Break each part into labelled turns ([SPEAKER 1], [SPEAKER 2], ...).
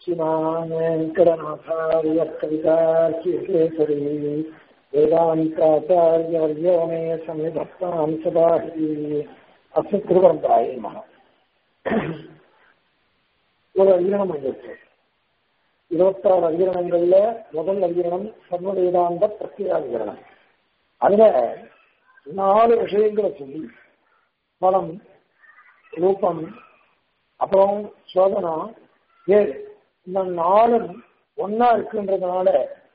[SPEAKER 1] श्रीमान् वेङ्कटनाथार्य कवितार्किकेसरी वेदान्ताचार्यवर्यो मे सन्निधत्तां सदा हि अस्मिन् திருவரந்தாய் நம ஒரு அதிகரணம் வந்துச்சு இருபத்தாறு அதிகரணங்கள்ல முதல் அதிகரணம் சர்வ வேதாந்த பிரத்யேகாதிகரணம் அதுல நாலு விஷயங்களை சொல்லி பலம் ரூபம் அப்புறம் சோதனா ஏழு இந்த நாளும் ஒன்னா இருக்குன்றதுனால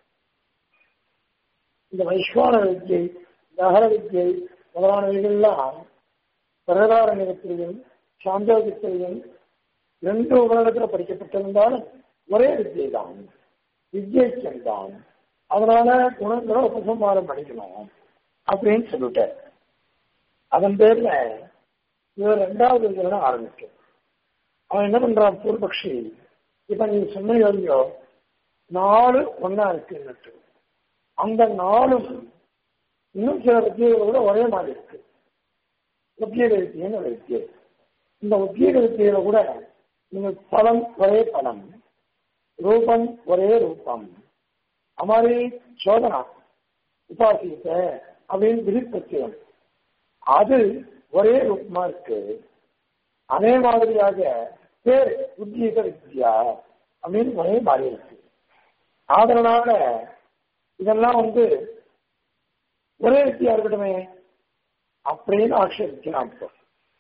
[SPEAKER 1] இந்த வைஸ்வான வித்யை நகர வித்யை முதலானவைகள்லாம் பிரதாரண்யத்திலையும் சாந்தோகத்திலையும் ரெண்டு உபநிடத்துல படிக்கப்பட்டிருந்தாலும் ஒரே வித்தியை தான் வித்யைக்கம் தான் அதனால குணங்களை உபசம்மாரம் பண்ணிக்கணும் அப்படின்னு சொல்லிட்டார் அதன் பேர்ல இவர் ரெண்டாவது விதம் ஆரம்பிக்கும் அவன் என்ன பண்றான் பூர்வபக்ஷி இப்ப நீ சொன்னியோ நாலு ஒன்னா இருக்குன்னுட்டு அந்த நாளும் இன்னும் சில வித்தியைகள் கூட ஒரே மாதிரி இருக்கு உத்தியோக வித்தியன்னு ஒரு வித்தியை இந்த உத்தியோக வித்தியில கூட நீங்க பலம் ஒரே பலம் ரூபம் ஒரே ரூபம் அமாரி சோதனா உபாசித்த அப்படின்னு விதிப்பத்தியம் அது ஒரே ரூபமா இருக்கு அதே மாதிரியாக பேர் உத்தியோக வித்யா அப்படின்னு ஒரே மாறி இருக்கு அதனால இதெல்லாம் வந்து ஒரே வித்தியா இருக்கட்டுமே அப்படின்னு ஆட்சேபிக்கிறான் இப்போ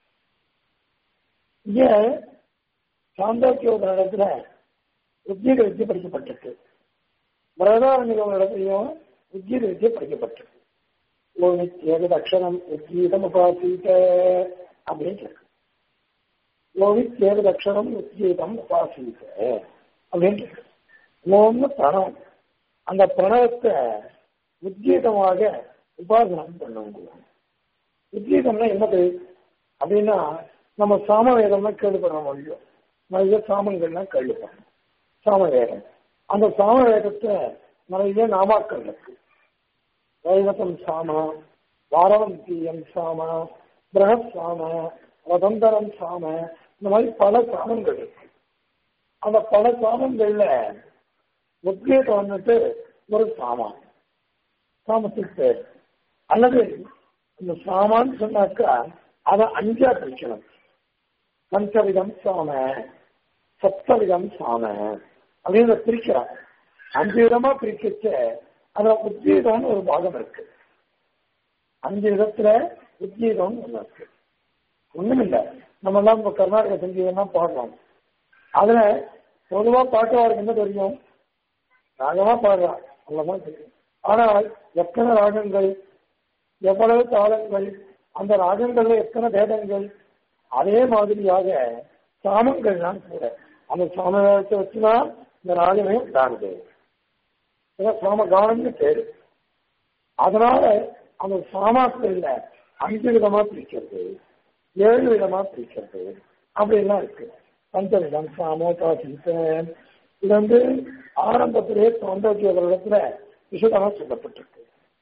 [SPEAKER 1] இங்க சாந்தோக்கிய இடத்துல உத்தியோக வித்தியை படிக்கப்பட்டிருக்கு பிரதாரணிக இடத்துலையும் உத்தியோக வித்தியை படிக்கப்பட்டிருக்கு ஓவித் அக்ஷரம் உத்கீதம் உபாசீத அப்படின்னு இருக்கு ஓவித் ஏகது அக்ஷரம் உத்கீதம் உபாசீத அப்படின்னு இருக்கு ஓம்னு பிரணவம் அந்த பிரணவத்தை உத்கீதமாக உபாசனம் பண்ணுவாங்க உத்கீதம்னா என்னது அப்படின்னா நம்ம சாமவேதம்னா கேள்விப்படுற முடியும் நிறைய சாமங்கள்லாம் கேள்விப்படணும் சாமவேதம் அந்த சாமவேதத்தை நிறைய நாமாக்கள் இருக்கு வைவதம் சாம வாரவந்தியம் சாம பிரகத் சாம வதந்தரம் சாம இந்த மாதிரி பல சாமங்கள் இருக்கு அந்த பல சாமங்கள்ல உத்கீதம் வந்துட்டு ஒரு சாமா சாமத்துக்கு பேர் அல்லது இந்த சாமான்னு சொன்னாக்கா அதை அஞ்சா பிரிக்கணும் பஞ்சவிதம் சாம சப்தவிதம் சாம அப்படின்னு பிரிக்கிறான் அஞ்சு விதமா பிரிக்கச்ச அதுல உத்கீதம்னு ஒரு பாகம் இருக்கு அஞ்சு விதத்துல உத்கீதம்னு ஒண்ணு இருக்கு ஒண்ணும் இல்ல நம்ம எல்லாம் இப்ப கர்நாடக சங்கீதம் பாடுறோம் அதுல பொதுவா பாட்டுவாருக்கு என்ன தெரியும் ராகமா பாடுறான் அவ்வளவுதான் தெரியும் ஆனால் எத்தனை ராகங்கள் எவ்வளவு தாளங்கள் அந்த ராகங்கள்ல எத்தனை பேதங்கள் அதே மாதிரியாக சாமங்கள்லாம் கூட அந்த சாமத்தை வச்சுதான் இந்த ராகமே உண்டாகுது சாம கானம்னு பேரு அதனால அந்த சாமாக்கள்ல அஞ்சு விதமா பிரிக்கிறது ஏழு விதமா பிரிக்கிறது அப்படிலாம் இருக்கு பஞ்சவிதம் சாமோ காசித்தன் இது வந்து ஆரம்பத்திலேயே சௌந்தர்ய இடத்துல விசதமா சொல்லப்பட்டிருக்கு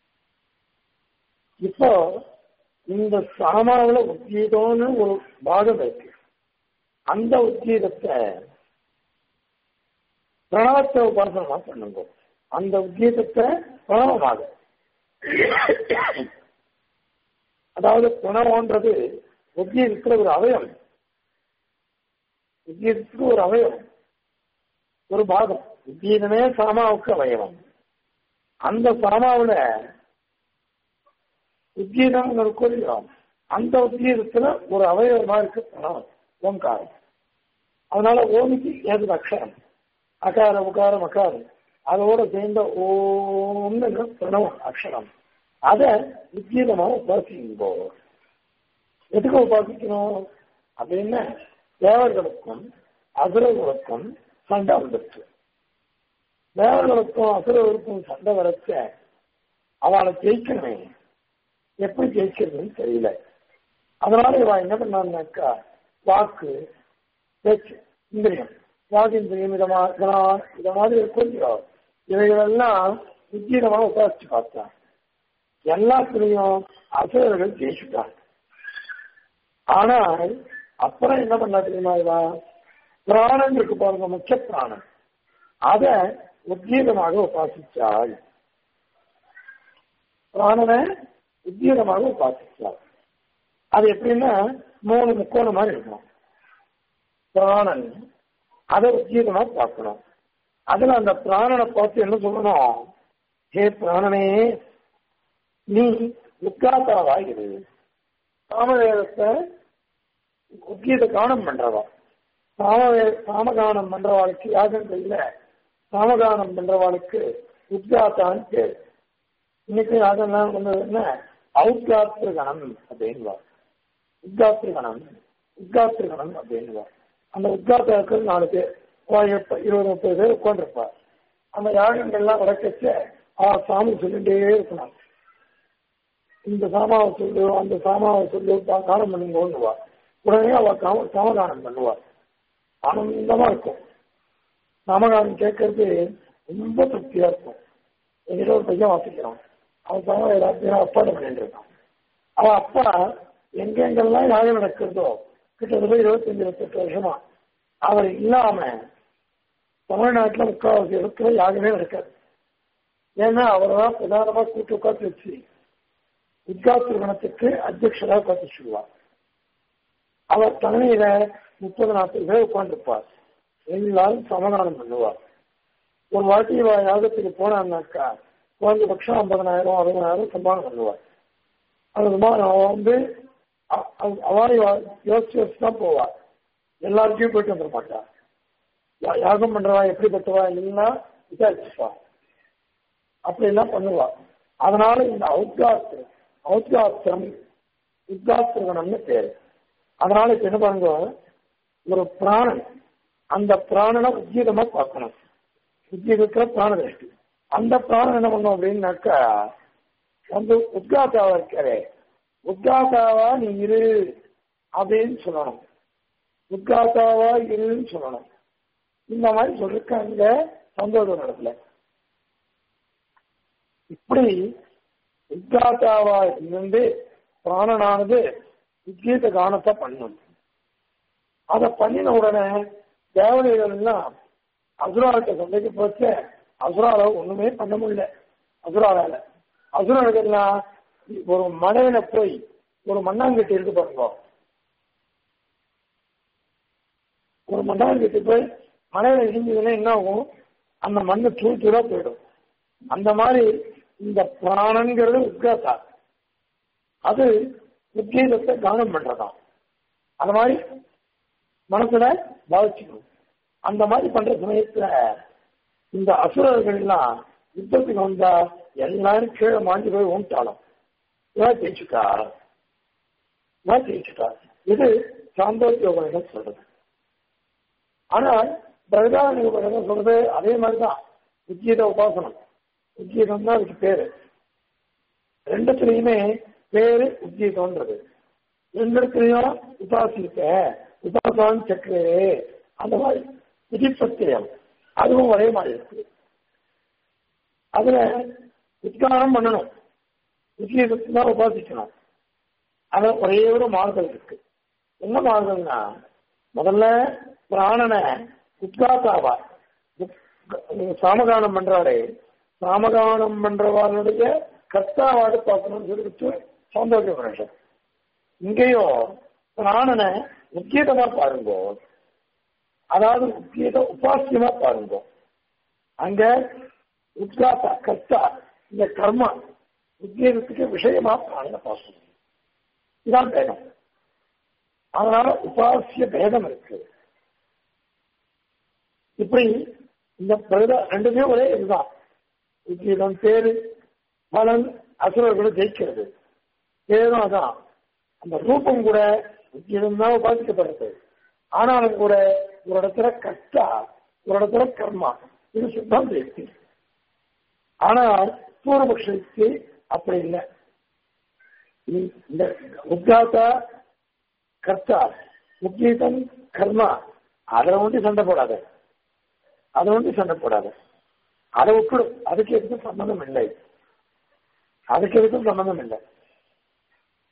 [SPEAKER 1] இப்போ இந்த சாமாவில உத்கீதம்னு ஒரு பாகம் இருக்கு அந்த உத்கீதத்தை பிரணவத்தை உபாசனா பண்ணுங்க அந்த உத்கீதத்தை பிரணவமாக அதாவது பிரணவன்றது உத்கீதத்துல ஒரு அவயம் உத்கீதத்துக்கு ஒரு அவயம் ஒரு பாகம் உத்கீதமே சாமாவுக்கு அவயவம் அந்த சாமாவுல உத்கீதம் குறிக்கிறோம் அந்த உத்கீதத்துல ஒரு அவயவமா இருக்கு பிரணவம் ஓங்காரம் அதனால ஓமிக்கு ஏது அக்ஷரம் அகார உகாரம் அகாரம் அதோட சேர்ந்த ஓம்னு பிரணவம் அக்ஷரம் அத உத்கீதமாக உபாசிங்கோ எதுக்கு உபாசிக்கணும் அப்படின்னு தேவர்களுக்கும் அசுரர்களுக்கும் சண்டை வந்துருக்கு தேவர்களுக்கும் அசுரர்களுக்கும் சண்டை வரச்ச அவளை ஜெயிக்கணுமே எப்படி ஜெயிக்கிறதுன்னு தெரியல அதனால இவ என்ன பண்ணான்னாக்கா வாக்கு பேச்சு இந்திரியம் வாகிந்திரியம் இதமா இத மாதிரி கொஞ்சம் இவைகளெல்லாம் உத்தீரமாக உபாசிச்சு பார்த்தான் எல்லாத்துலயும் அசுரர்கள் ஜெயிச்சுட்டாங்க ஆனால் அப்புறம் என்ன பண்ணா தெரியுமா இவா பிராணன் இருக்கு பாருங்க முக்கிய பிராணன் அத உத்கீதமாக உபாசிச்சாள் பிராணனை உத்கீதமாக உபாசிச்சாள் அது எப்படின்னா மூணு முக்கோணம் மாதிரி இருக்கணும் பிராணன் அதை உத்கீதமா பார்க்கணும் அதுல அந்த பிராணனை பார்த்து என்ன சொல்லணும் ஹே பிராணனே நீ உத்காத்தாவாயிரு சாமவேதத்தை உத்கீத கானம் பண்றவா சாமவே சாமகானம் பண்றவாளுக்கு யாகம் இல்ல சாமகானம் பண்றவாளுக்கு உத்காத்தான்னு பேரு இன்னைக்கு யாகம்லாம் கொண்டு என்ன அவுத்காத்திரு கணம் அப்படின்வா உத்காத்திரு கணம் உத்காத்திரு கணம் அப்படின்வா அந்த உத்காத்தாக்கள் நாலு பேர் இருபது முப்பது பேர் உட்காந்துருப்பார் அந்த யாகங்கள்லாம் வடக்கச்ச ஆ சாமி சொல்லிட்டே இருக்கணும் இந்த சாமாவை சொல்லு அந்த சாமாவை சொல்லு காலம் பண்ணுங்கன்னுவா உடனே அவ சமதானம் பண்ணுவார் ஆனந்தமா இருக்கும் நாமகானம் கேட்கறது ரொம்ப திருப்தியா இருக்கும் எங்கிட்ட ஒரு பையன் வாசிக்கிறான் அவன் சம எல்லாத்தையும் அப்பாடு பண்ணிட்டு இருக்கான் அவன் அப்பா எங்கெங்கெல்லாம் யாகம் நடக்கிறதோ கிட்டத்தட்ட இருபத்தஞ்சு இருபத்தெட்டு வருஷமா அவர் இல்லாம தமிழ்நாட்டில் முக்காவாசி இடத்துல யாகமே நடக்காது ஏன்னா அவர்தான் பிரதானமா கூட்டு உட்காந்து வச்சு உத்காத்திருமணத்துக்கு அத்தியட்சராக உட்காந்து சொல்லுவார் அவர் தலைமையில முப்பது நாற்பது பேர் உட்காந்துருப்பார் எல்லாரும் சமதானம் பண்ணுவார் ஒரு வாட்டி யாகத்துக்கு போனான்னாக்கா குறைஞ்சபட்சம் ஐம்பதனாயிரம் அறுபதாயிரம் சம்பாதம் பண்ணுவார் அது அவன் வந்து அவரை யோசிச்சு யோசிச்சு தான் போவார் எல்லாருக்கும் போயிட்டு வந்துட மாட்டா யாகம் பண்றவா எப்படிப்பட்டவா எல்லாம் விசாரிச்சுப்பா அப்படி எல்லாம் பண்ணுவா அதனால இந்த அவுத்காத்து அவுத்காத்திரம் உத்காத்திரகணம்னு பேரு அதனால இப்ப என்ன பண்ணுங்க ஒரு பிராணன் அந்த பிராணனை உத்கீதமா பார்க்கணும் உத்கீதத்துல பிராண திருஷ்டி அந்த பிராணம் என்ன பண்ணும் அப்படின்னாக்கா வந்து உத்காத்தாவா இருக்கிறே உத்காத்தாவா நீ இரு அப்படின்னு சொல்லணும் உத்காத்தாவா இருன்னு சொல்லணும் இந்த மாதிரி சொல்லிருக்காங்க சந்தோஷ இடத்துல இப்படி உத்காத்தாவா இருந்து பிராணனானது உத்கீத கானத்தை பண்ணும் அதை பண்ணின உடனே தேவதைகள் எல்லாம் அசுராட்ட சந்தைக்கு போச்சு அசுரால ஒண்ணுமே பண்ண முடியல அசுராலால அசுரர்கள்லாம் ஒரு மலையில போய் ஒரு மண்ணாங்கட்டி இருக்கு பாருங்க ஒரு மண்ணாங்கட்டி போய் மலையில இடிஞ்சதுன்னா என்ன ஆகும் அந்த மண்ணு தூள் தூளா போயிடும் அந்த மாதிரி இந்த பிராணங்கிறது உத்காத்தா அது உத்கீதத்தை கவனம் பண்றதாம் அந்த மாதிரி மனசுல பாதிச்சுக்கணும் அந்த மாதிரி பண்ற சமயத்துல இந்த அசுரர்கள் எல்லாம் யுத்தத்துக்கு வந்தா எல்லாரும் கீழே மாஞ்சி போய் ஓண்டாலும் இவன் ஜெயிச்சுட்டா இவன் ஜெயிச்சுட்டா இது சாந்தோக்கிய உபநிடம் சொல்றது ஆனால் பிரதான உபநிடம் சொல்றது அதே மாதிரிதான் உத்கீத உபாசனம் உத்கீதம் தான் அதுக்கு பேரு ரெண்டுத்துலயுமே பேரு உத்கீதம்ன்றது ரெண்டுத்துலயும் உபாசிக்க உபாசான் சக்கரே அந்த மாதிரி விதிப்பத்தியம் அதுவும் ஒரே மாதிரி இருக்கு அதுல உத்காரம் பண்ணணும் உத்கீதத்தை தான் உபாசிக்கணும் அது ஒரே ஒரு மாறுதல் இருக்கு என்ன மாறுதல்னா முதல்ல பிராணனை உத்காத்தாவா சாமகானம் பண்றாரே சாமகானம் பண்றவாருடைய கர்த்தாவாடு பார்க்கணும்னு சொல்லிட்டு சௌந்தர்ய புருஷன் இங்கேயோ பிராணனை உத்கீதமா பாருங்க அதாவது உத்கீத உபாசியமா பாருங்க அங்க உத்காத்தா கர்த்தா இந்த கர்மா உத்கீதத்துக்கு விஷயமா பிராணனை பார்க்கணும் இதான் பேதம் அதனால உபாசிய பேதம் இருக்கு இப்படி இந்த ரெண்டுமே ஒரே இதுதான் உத்கீதம் பேரு பலன் அசுரர்களை ஜெயிக்கிறது பேரும் அதான் அந்த ரூபம் கூட உத்கீதம் தான் உபாசிக்கப்படுறது ஆனாலும் கூட ஒரு இடத்துல கஷ்டா ஒரு இடத்துல கர்மா இது சித்தாந்த யுக்தி ஆனால் பூர்வபக்ஷத்துக்கு அப்படி இல்லை இந்த உத்காத்தா கர்த்தா உத்கீதம் கர்மா அதில் ஒன்று சண்டை போடாத அதை ஒன்று சண்டை போடாத அதை விட்டுடும் அதுக்கு எதுக்கும் சம்மந்தம் இல்லை அதுக்கு எதுக்கும் சம்மந்தம் இல்லை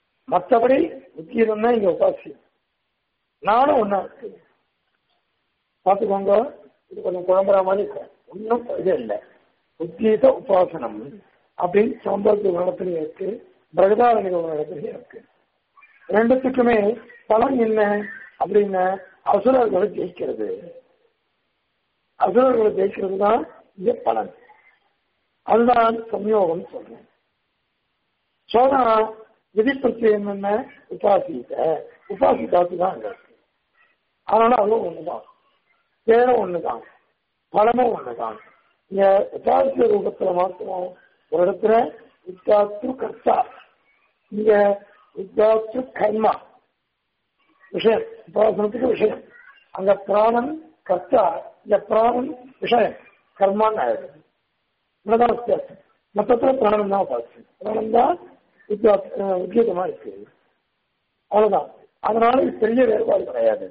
[SPEAKER 1] மற்றபடி உத்கீதம் தான் இங்க உபாசியம் நானும் ஒன்னா இருக்கு பார்த்துக்கோங்க இது கொஞ்சம் குழம்புற மாதிரி இருக்கும் ஒன்றும் இது இல்லை உத்தீத உபாசனம் அப்படின்னு சம்பவத்து உலகத்திலேயே இருக்கு பிரகதாரணிக உலகத்திலேயே இருக்கு ரெண்டுத்துக்குமே பலன் என்ன அப்படின்னு அசுரர்களை ஜெயிக்கிறது அசுரர்களை ஜெயிக்கிறது தான் இங்க பலன் அதுதான் சம்யோகம் சொல்றேன் சோதனா விதிப்பிரத்தியம் என்ன உபாசித்த உபாசித்தாத்து தான் அங்க இருக்கு அதனால அதுவும் ஒண்ணுதான் பேரும் ஒண்ணுதான் பலமும் ஒண்ணுதான் இங்க உபாசிய ரூபத்துல மாத்திரம் ஒரு இடத்துல உத்தாத்து கர்த்தா இங்க உத்தாத்து கர்மா விஷயம் உபாசனத்துக்கு விஷயம் அங்க பிராணன் கர்த்தா இந்த பிராணன் விஷயம் கர்மான்னு ஆயிடுது இவ்வளவுதான் வித்தியாசம் மொத்தத்துல பிராணம் தான் உபாசம் பிராணம் தான் உத்தியோகமா இருக்கு அவ்வளவுதான் அதனால இது பெரிய வேறுபாடு கிடையாது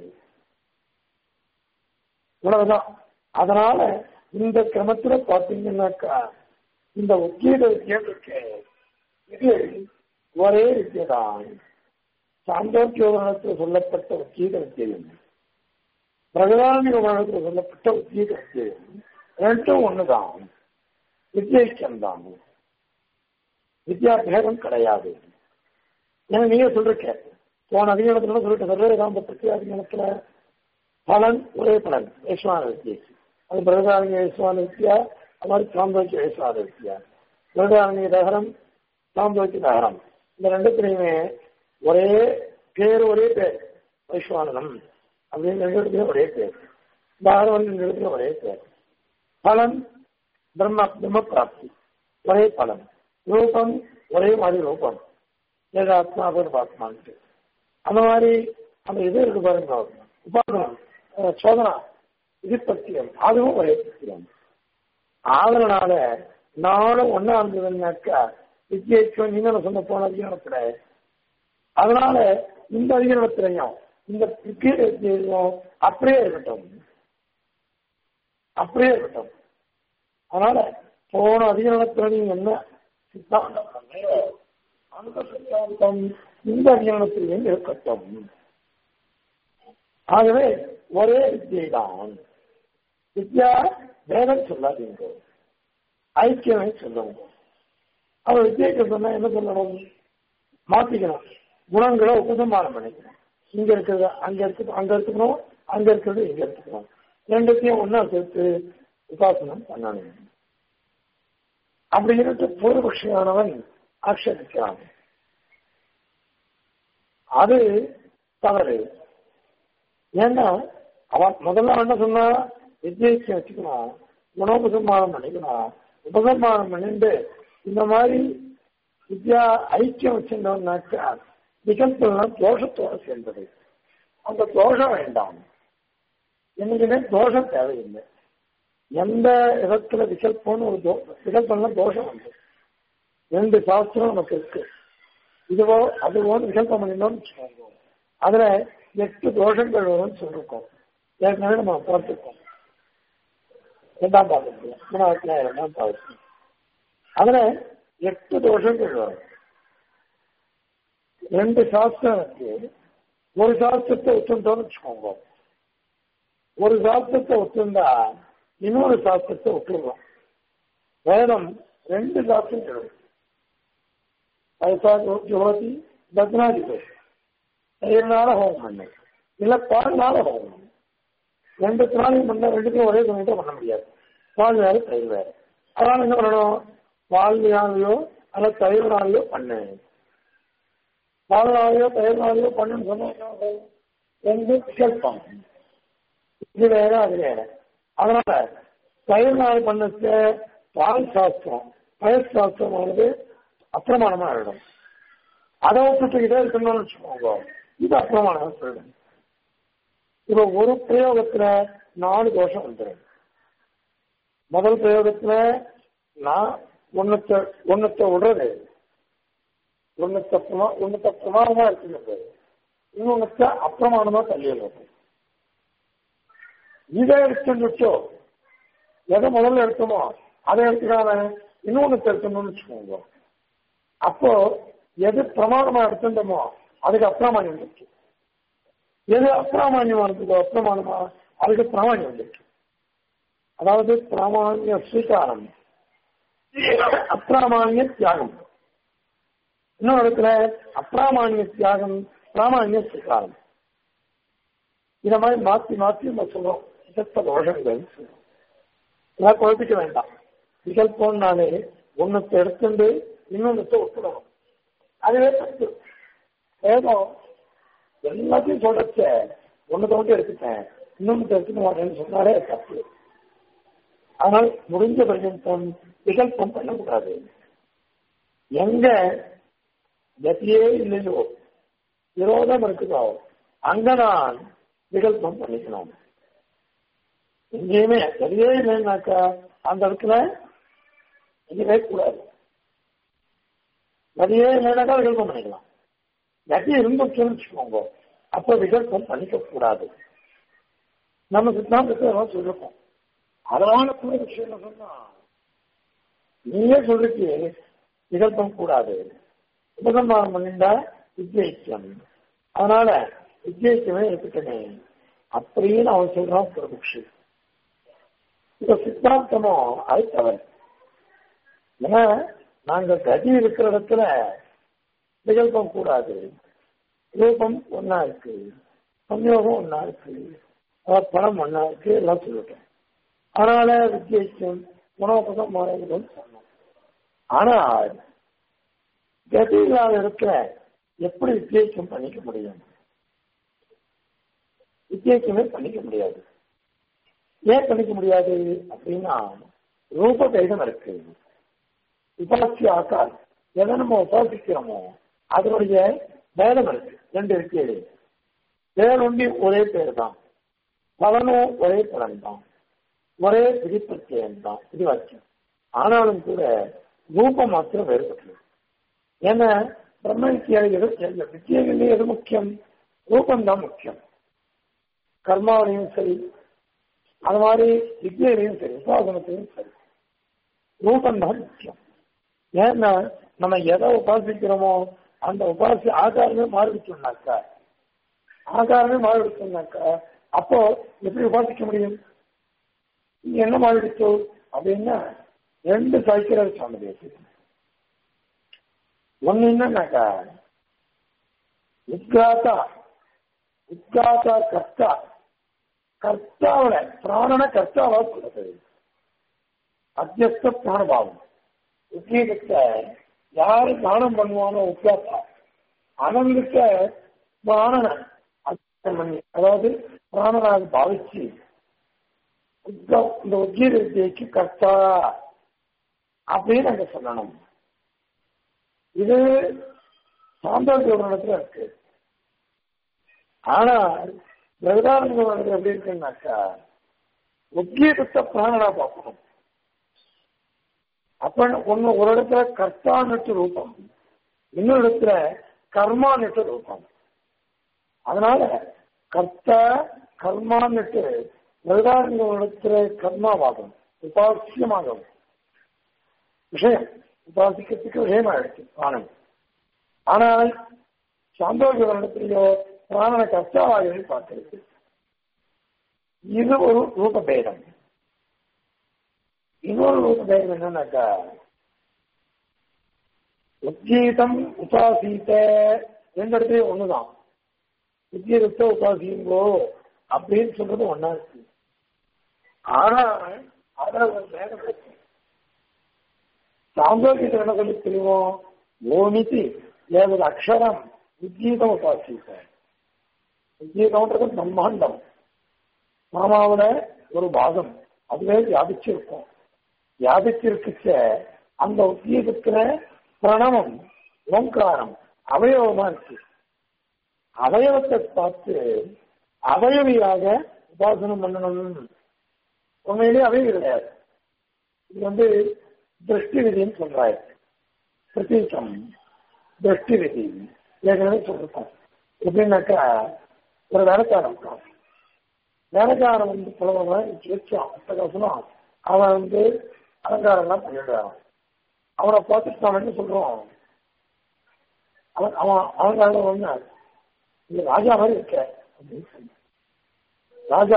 [SPEAKER 1] இவ்வளவுதான் அதனால இந்த கிரமத்துல பாத்தீங்கன்னாக்கா இந்த உத்தியோக வித்தியம் இருக்கு இது ஒரே வித்தியதான் சாந்தோக்கியோகத்தில் சொல்லப்பட்ட உத்தியோக வித்தியம் பிரகதானிக உலகத்தில் சொல்லப்பட்ட உத்தியோக வித்தியம் ரெண்டும் ஒண்ணுதான் வித்தியைக்கம்தான் வித்தியாபேதம் கிடையாது ஏன்னா நீங்க சொல்றீங்க போன அதிகாரத்துல சொல்லிட்டு சர்வேதாம்பத்துக்கு அதிகாரத்துல பலன் ஒரே பலன் வைஸ்வான வித்தியை அது பிரகதாரணிய வைஸ்வான வித்தியா அது மாதிரி சாந்தோக்கிய வைஸ்வான வித்தியா பிரகதாரணிய தகரம் சாந்தோக்கிய தகரம் இந்த ரெண்டுத்திலையுமே ஒரே பேர் ஒரே பேர் வைஸ்வானனம் அப்படின்னு ரெண்டு இடத்துலயும் ஒரே பேர் தாரவன் ரெண்டு இடத்துல ஒரே பேர் பலன் பிரம்ம பிரம்ம பிராப்தி ஒரே பலன் ரூபம் ஒரே மாதிரி ரூபம் ஏகாத்மா அபர்பாத்மான்ட்டு அந்த மாதிரி அந்த இது இருக்கு பாருங்க உபாசனம் சோதனா இது பத்தியம் அதுவும் ஒரே பத்தியம் ஆதரனால நானும் ஒன்னா இருந்ததுன்னாக்கா வித்தியைக்கும் நீங்க சொன்ன போன அதிகாரத்துல அதனால இந்த அதிகாரத்திலையும் இந்த வித்தியும் அப்படியே இருக்கட்டும் அப்படியே இருக்கட்டும் அதனால போன அதிகாரத்துல நீங்க என்ன சித்தாந்தம் பண்ணீங்களோ, அந்த சித்தாந்தம் இந்த அதிகாரத்திலையும் இருக்கட்டும் ஆகவே ஒரே வித்தியை தான் வித்யா வேதம் சொல்லாதீங்க ஐக்கியமே சொல்லுங்க அவர் வித்தியைக்கு சொன்னா என்ன சொல்லணும் மாத்திக்கணும் குணங்களை உபசம்மானம் பண்ணிக்கணும் இங்க இருக்கிறது அங்க இருக்கு அங்க எடுத்துக்கணும் அங்க இருக்கிறது இங்க எடுத்துக்கணும் ரெண்டுத்தையும் ஒன்னா சேர்த்து உபாசனம் பண்ணணும் அப்படி இருக்க பூர்வபக்ஷியானவன் ஆட்சேபிக்கிறான் அது தவறு ஏன்னா அவன் முதல்ல என்ன சொன்னா வித்தியத்தை வச்சுக்கணும் குணோபசம்மானம் பண்ணிக்கணும் உபசம்மானம் பண்ணிட்டு இந்த மாதிரி வித்யா ஐக்கியம் வச்சிருந்தோம்னாக்கா விகல்பம்லாம் தோஷத்தோட சேர்ந்தது அந்த தோஷம் வேண்டாம் என்னைக்குமே தோஷம் தேவையில்லை எந்த இடத்துல விகல்பம்னு ஒரு தோ விகல்பம்னா தோஷம் வந்து ரெண்டு சாஸ்திரம் நமக்கு இருக்கு இதுவோ அதுவோ விகல்பம் பண்ணினோம்னு வச்சுக்கோங்க அதுல எட்டு தோஷங்கள் வரும்னு சொல்லிருக்கோம் ஏற்கனவே நம்ம பார்த்துருக்கோம் ரெண்டாம் பாகத்துல மூணாவதுல ரெண்டாம் பாகத்துல அதுல எட்டு தோஷங்கள் வரும் ரெண்டு சாஸ்திரம் இருக்கு ஒரு சாஸ்திரத்தை ஒத்துட்டோம்னு வச்சுக்கோங்க ஒரு சாஸ்திரத்தை ஒத்துந்தா இன்னொரு சாஸ்திரத்தை ஒத்துடுறோம் வேதம் ரெண்டு சாஸ்திரம் சொல்லுது ஜோதி பத்னாதி பேர் தயிர்னால ஹோமம் பண்ணு இல்ல பால்னால ஹோமம் பண்ணு ரெண்டுத்தினாலையும் பண்ண ரெண்டுத்தையும் ஒரே சமயத்தை பண்ண முடியாது பால் வேறு தயிர் வேறு அதனால என்ன பண்ணணும் பால்னாலையோ அல்ல தயிர்னாலையோ பண்ணு பால்னாலையோ தயிர்னாலையோ பண்ணுன்னு சொன்னா என்ன ஆகும்? ரெண்டு விகல்பம் இது வேற அது வேற அதனால தயிர்னால் பண்ணது பால் சாஸ்திரம் பயிர் சாஸ்திரமானது அப்பிரமாணமா ஆயிடும் அதை விட்டுக்கிட்டே இருக்கணும்னு வச்சுக்கோங்க இது அப்பிரமாணமா சொல்லுங்க இப்ப ஒரு பிரயோகத்துல நாலு தோஷம் வந்துடும் முதல் பிரயோகத்துல நான் ஒன்னத்தை ஒன்னத்தை விடுறது ஒன்னத்தை பிரமா ஒன்னத்தை பிரமாணமா இருக்குது இன்னொன்னத்தை அப்பிரமாணமா தள்ளிடுறது இதை எடுத்துச்சோ எதை முதல்ல எடுத்தோமோ அதை எடுத்துக்காம இன்னொன்னு எடுக்கணும்னு வச்சுக்கோங்க அப்போ எது பிரமாணமா எடுத்துட்டோமோ அதுக்கு அப்பிரமாணியம் இருக்கு எது அப்பிரமாணியமா இருக்குதோ அப்பிரமாணமா அதுக்கு பிராமணியம் வந்துருக்கு அதாவது பிராமாணிய ஸ்வீகாரம் அப்பிராமானிய தியாகம் இன்னொரு இடத்துல அப்பிராமானிய தியாகம் பிராமானிய ஸ்வீகாரம் இத மாதிரி மாத்தி மாத்தி நம்ம சொல்றோம் சித்த தோஷங்கள் இதெல்லாம் குழப்பிக்க வேண்டாம் விகல்பம்னாலே ஒன்னத்தை எடுத்துட்டு இன்னொன்னத்தை ஒப்பிடணும் அதுவே தப்பு ஏதோ எல்லாத்தையும் சொல்றச்ச ஒன்னத்தை மட்டும் எடுத்துட்டேன் இன்னொன்னு எடுத்துக்க மாட்டேன்னு சொன்னாலே தப்பு ஆனால் முடிஞ்ச பர்யந்தம் விகல்பம் பண்ணக்கூடாது எங்க கதியே இல்லையோ விரோதம் இருக்குதோ அங்கதான் விகல்பம் பண்ணிக்கணும் எங்கேயுமே கதியே இல்லைன்னாக்கா அந்த இடத்துல எங்கேயுமே கூடாது கதியே இல்லைனாக்கா விகல்பம் பண்ணிக்கலாம் கதி இருந்துச்சுன்னு வச்சுக்கோங்க அப்ப விகல்பம் பண்ணிக்க கூடாது நம்ம சித்தாந்தத்தை எல்லாம் சொல்லிருக்கோம் அதனால கூட விஷயம் சொன்னா நீயே சொல்லிட்டு விகல்பம் கூடாது உபசம்மானம் பண்ணிண்டா வித்யைக்கியம் அதனால வித்யைக்கியமே எடுத்துக்கணே அப்படின்னு அவன் சொல்றான் பிரபுஷி இப்ப சித்தாந்தமோ அது தவறு ஏன்னா நாங்க கதி இருக்கிற இடத்துல விகல்பம் கூடாது ரூபம் ஒன்னா இருக்கு சம்யோகம் ஒன்னா இருக்கு பணம் ஒன்னா இருக்கு எல்லாம் சொல்லிட்டேன் அதனால வித்தியாசம் உணவப்பதம் மாறுதுன்னு சொன்னோம் ஆனால் கதிகளாக இருக்கிற எப்படி வித்தியாசம் பண்ணிக்க முடியும் வித்தியாசமே பண்ணிக்க முடியாது ஏன் பண்ணிக்க முடியாது அப்படின்னா ரூப பேதம் இருக்கு உபாசி ஆக்கார் எதை நம்ம உபாசிக்கிறோமோ அதனுடைய பேதம் இருக்கு ரெண்டு இருக்கு பேரொண்டி ஒரே பேர் தான் பலனும் ஒரே பலன் தான் ஒரே விதிப்பிரத்தியம் தான் விதிவாக்கியம் ஆனாலும் கூட ரூபம் மாத்திரம் வேறுபட்டது ஏன்னா பிரம்ம வித்தியாதிகள் வித்தியங்களே எது முக்கியம் ரூபம் தான் முக்கியம் கர்மாவிலையும் சரி அது மாதிரி வித்தியிலையும் சரி உபாசனத்திலையும் சரி ரூபம் தான் முக்கியம் ஏன்னா நம்ம எதை உபாசிக்கிறோமோ அந்த உபாசி ஆகாரமே மாறிடுச்சோம்னாக்கா ஆகாரமே மாறிடுச்சோம்னாக்கா அப்போ எப்படி உபாசிக்க முடியும் நீ என்ன மாறிடுச்சோ அப்படின்னா ரெண்டு சாய்க்கிறார் சொன்னது ஒன்னு என்னன்னாக்கா உத்காத்தா உத்காத்தா கர்த்தா கர்த்தாவோட பிராணன கர்த்தாவா சொல்றது அத்தியஸ்த பிராணபாவம் உத்கீதத்தை யாரு தானம் பண்ணுவானோ உத்காத்தா அவங்கிட்ட பிராணன பண்ணி அதாவது பிராணனாக பாவிச்சு இந்த உத்கீத வித்தியைக்கு கர்த்தா அப்படின்னு அங்க சொல்லணும் இது சாந்தோக்கிய இடத்துல இருக்கு ஆனா பிரகதானந்த இடத்துல எப்படி இருக்குன்னாக்கா உத்கீதத்தை பிராணனா பார்க்கணும் அப்ப ஒண்ணு ஒரு இடத்துல கர்த்தான்னுட்டு ரூபம் இன்னொரு இடத்துல கர்மான்னுட்டு ரூபம் அதனால கர்த்தா கர்மான்னுட்டு பிரகதானந்த இடத்துல கர்மாவாகும் உபாசியமாகும் விஷயம் உபாசிக்கிறதுக்கு விஷயமாயிடுச்சு பிராணன் ஆனால் சாந்தோகியவரிடத்திலேயோ பிராணனை கஷ்டமாக பார்க்கிறது இது ஒரு ரூபபேதம் இன்னொரு ரூபபேதம் என்னன்னாக்கா உத்கீதம் உபாசீத்த ரெண்டு இடத்துலயும் ஒண்ணுதான் உத்கீதத்தை உபாசியுங்கோ அப்படின்னு சொல்றது ஒன்னா இருக்கு ஆனா அதுல ஒரு பேதம் இருக்கு சாந்தோக்கியத்தில் என்ன சொல்லி தெரியுமோ ஓமிதி ஏவது அக்ஷரம் உத்கீதம் உபாசித்த உத்கீதம்ன்றது பிரம்மாண்டம் மாமாவோட ஒரு பாகம் அதுவே வியாபிச்சிருக்கும் வியாபிச்சிருக்குச்ச அந்த உத்கீதத்துல பிரணவம் ஓங்காரம் அவயவமா இருக்கு அவயவத்தை பார்த்து அவயவியாக உபாசனம் பண்ணணும் உண்மையிலேயே அவயவி கிடையாது இது வந்து திருஷ்டி விதின்னு சொல்றாரு பிரதீகம் திருஷ்டி விதி ஏற்கனவே சொல்லிருக்கோம் எப்படின்னாக்கா ஒரு வேலைக்காரன் இருக்கான் வேலைக்காரன் வந்து புலவன் வச்சான் அட்டகாசனம் அவன் வந்து அலங்காரம்லாம் பண்ணிடுறான் அவனை பார்த்துட்டு நாம என்ன சொல்றோம் அவன் அவன் அலங்காரம் வந்து இந்த ராஜா மாதிரி இருக்க அப்படின்னு சொன்னான் ராஜா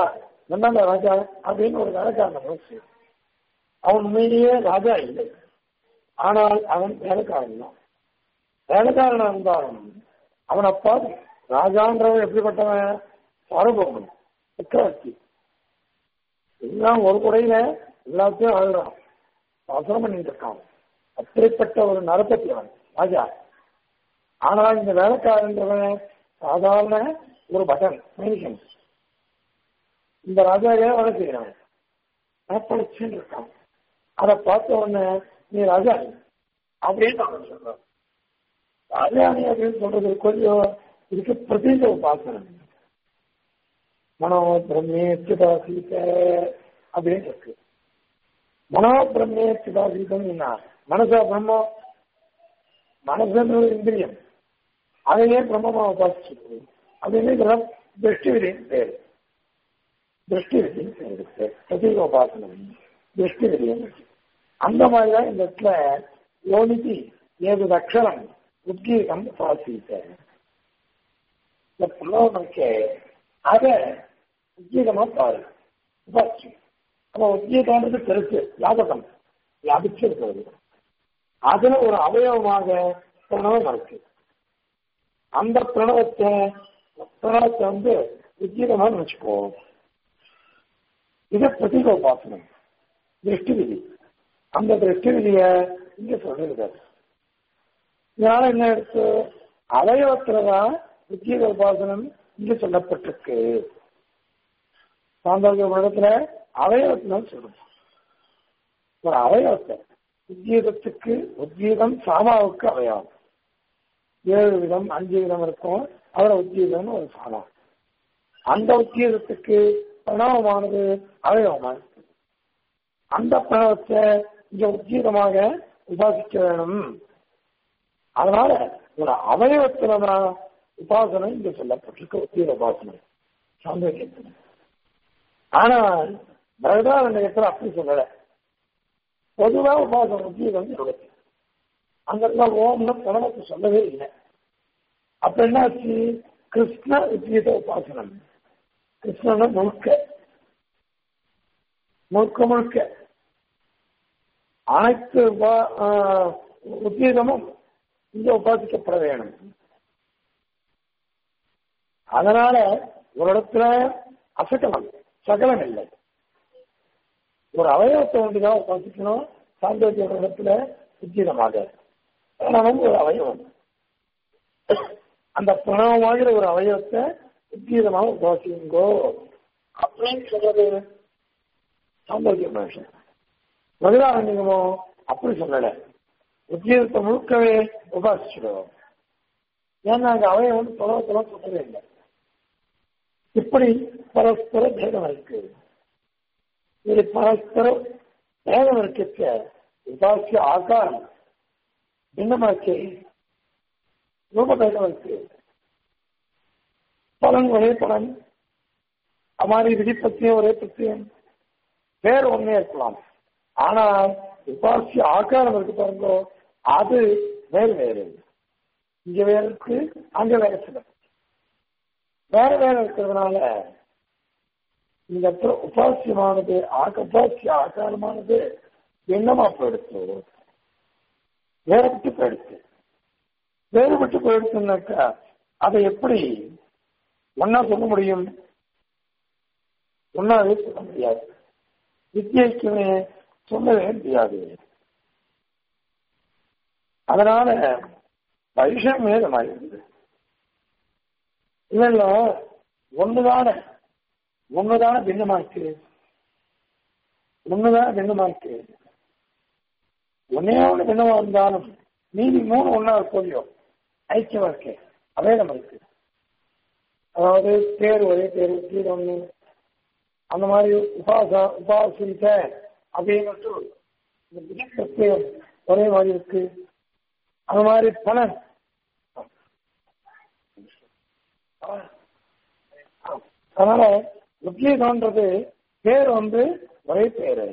[SPEAKER 1] நந்தாண்ட ராஜா அப்படின்னு ஒரு வேலைக்காரன் மனசு அவன் உண்மையிலேயே ராஜா இல்லை ஆனால் அவன் வேலைக்காரன் தான் வேலைக்காரனா இருந்தாலும் அவன் அப்பா ராஜான்றவன் எப்படிப்பட்டவன் சாரபோகன் சக்கரவர்த்தி எல்லாம் ஒரு குடையில எல்லாத்தையும் ஆளுறான் அவசரம் பண்ணிட்டு இருக்கான் அப்படிப்பட்ட ஒரு நரப்பத்தி அவன் ராஜா ஆனால் இந்த வேலைக்காரன்றவன் சாதாரண ஒரு பட்டன் மனுஷன் இந்த ராஜாவே வேலை செய்யறான் படிச்சுன்னு இருக்கான் அதை பார்த்த உடனே நீ ராஜா அப்படின்னு அவன் சொல்றான் ராஜாணி அப்படின்னு சொல்றது கொஞ்சம் இதுக்கு பிரதீக உபாசனம் மனோ பிரம்மே சிதாசீத அப்படின்னு இருக்கு மனோ பிரம்மே சிதாசீதம் என்ன மனசா பிரம்மம் மனசுன்ற ஒரு இந்திரியம் அதையே பிரம்மமா உபாசிச்சு அப்படின்னு இதெல்லாம் திருஷ்டி விதின்னு பேரு திருஷ்டி விதின்னு பேரு பிரதீக உபாசனம் திருஷ்டி விதின்னு அந்த மாதிரிதான் இந்த இடத்துல யோனிக்கு ஏது அக்ஷரம் உத்கீதம் உபாசித்த இந்த புலவனுக்கு அதை உத்கீதமா பாரு உபாசி அப்ப உத்கீதம்ன்றது பெருசு வியாபகம் வியாபிச்சிருக்கிறது அதுல ஒரு அவயவமாக பிரணவம் இருக்கு அந்த பிரணவத்தை பிரணவத்தை வந்து உத்கீதமா நினைச்சுக்கோ இது பிரதீக உபாசனம் திருஷ்டி விதி அந்த திருஷ்டி விதிய இங்க சொல்லிருக்காரு இதனால என்ன எடுத்து அவயவத்துலதான் உத்கீத உபாசனம் இங்க சொல்லப்பட்டிருக்கு சாந்தோக்கிய இடத்துல அவயவத்தினால சொல்றோம் ஒரு அவயவத்தை உத்கீதத்துக்கு உத்கீதம் சாமாவுக்கு அவயவம் ஏழு விதம் அஞ்சு விதம் இருக்கும் அதுல உத்கீதம்னு ஒரு சாமா அந்த உத்கீதத்துக்கு பிரணவமானது அவயவமானது அந்த பிரணவத்தை இங்க உத்கீதமாக உபாசிக்க வேணும் அதனால ஒரு அவயவத்துலதான் உபாசனை இங்க சொல்லப்பட்டிருக்கு உத்தீர உபாசனை சாந்தோக்கியத்தில் ஆனால் பிரகதாரண்யத்தில் அப்படி சொல்லல பொதுவா உபாசனை உத்தீரம் இருக்கு அந்த இடத்துல ஓம்னு பிரணவத்தை சொல்லவே இல்லை அப்ப என்னாச்சு கிருஷ்ண உத்தீத உபாசனம் கிருஷ்ணன முழுக்க முழுக்க முழுக்க அனைத்து உத்தீதமும் இங்க உபாசிக்கப்பட வேணும் அதனால ஒரு இடத்துல அசகலம் சகலம் இல்லை ஒரு அவயவத்தை ஒன்றுதான் உபாசிக்கணும் சாந்தோக்கிய இடத்துல உச்சிதமாக பிரணவம் ஒரு அவயவம் அந்த பிரணவமாகிற ஒரு அவயவத்தை உத்தீதமாக உபாசிங்கோ அப்படின்னு சொல்றது சாந்தோக்கிய மனுஷன் மதுராரண்யமோ அப்படி சொல்லலை உத்தியோகத்தை முழுக்கவே உபாசிச்சிடுவோம் ஏன்னா அங்க அவன் வந்து தொலைவத்தெல்லாம் சொல்லவே இல்லை இப்படி பரஸ்பர பேதம் இருக்கு இது பரஸ்பர பேதம் இருக்க உபாசிய ஆகாரம் பின்னமாச்சு ரூப பேதம் இருக்கு பலன் ஒரே பலன் அமாரி விதிப்பத்தியம் ஒரே பத்தியம் பேர் ஒன்னே இருக்கலாம் ஆனால் உபாசிய ஆகாரம் இருக்கு பாருங்க அது வேறு வேறு இங்க வேற இருக்கு அங்க வேற சில வேற வேற இருக்கிறதுனால இந்த இடத்துல உபாசியமானது ஆக உபாசிய ஆகாரமானது என்னமா போயிடுச்சு வேறுபட்டு போயிடுச்சு வேறுபட்டு போயிடுச்சுன்னாக்கா அதை எப்படி ஒன்னா சொல்ல முடியும் ஒன்னாவே சொல்ல முடியாது வித்தியைக்குமே சொல்லவே முடியாது அதனால வைஷம் வேதமாயிருந்தது இல்ல இல்ல ஒண்ணுதான ஒண்ணுதான பின்னமா இருக்கு ஒண்ணுதான பின்னமா இருக்கு ஒன்னே ஒண்ணு பின்னமா இருந்தாலும் மீதி மூணு ஒன்னா இருக்கோலையோ ஐக்கியமா இருக்கு அவேதம் இருக்கு அதாவது பேர் ஒரே பேர் கீழ் ஒண்ணு அந்த மாதிரி உபாசா உபாசித்த அப்படின்னு இந்த விதிப்பிரத்தியம் ஒரே மாதிரி இருக்கு அது மாதிரி பலன் அதனால உத்கீதம்ன்றது பேர் வந்து ஒரே பேரு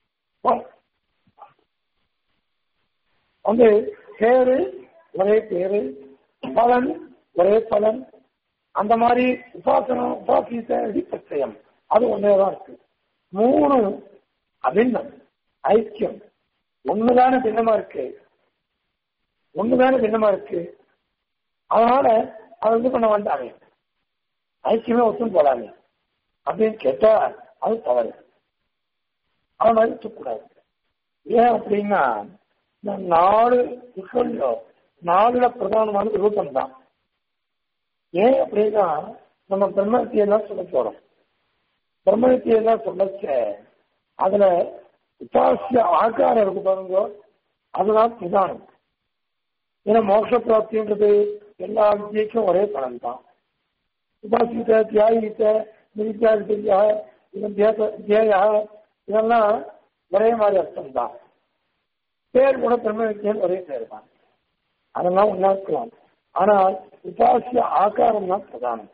[SPEAKER 1] வந்து பேரு ஒரே பேரு பலன் ஒரே பலன் அந்த மாதிரி உபாசனம் உபாசித்த விதிப்பிரத்தியம் அது ஒன்னே தான் இருக்கு மூணு அபின்னம் ஐக்கியம் ஒண்ணுதானே பின்னமா இருக்கு ஒண்ணுதானே பின்னமா இருக்கு அதனால அதை இது பண்ண வேண்டாமே ஐக்கியமே ஒத்துன்னு போடாமே அப்படின்னு கேட்டா அது தவறு அவன் அழிச்சக்கூடாது ஏன் அப்படின்னா இந்த நாலு இருக்கோ நாலுல பிரதானமானது ரூபம் தான் ஏன் அப்படின்னா நம்ம பிரம்மத்தியெல்லாம் சொல்ல போறோம் பிரம்மத்தியெல்லாம் சொல்லச்ச அதுல உபாசிய ஆகாரம் இருக்கு பாருங்க அதுதான் பிரதானம் ஏன்னா மோட்ச பிராப்தின்றது எல்லா வித்தியக்கும் ஒரே பலன் தான் உபாசித்த தியாகித்த நிதித்தியாகித்தியா தியேயா இதெல்லாம் ஒரே மாதிரி அர்த்தம் தான் பேர் கூட பிரம்மவித்தியன் ஒரே பேர் தான் அதெல்லாம் ஒன்னா இருக்கலாம் ஆனால் உபாசிய ஆகாரம் தான் பிரதானம்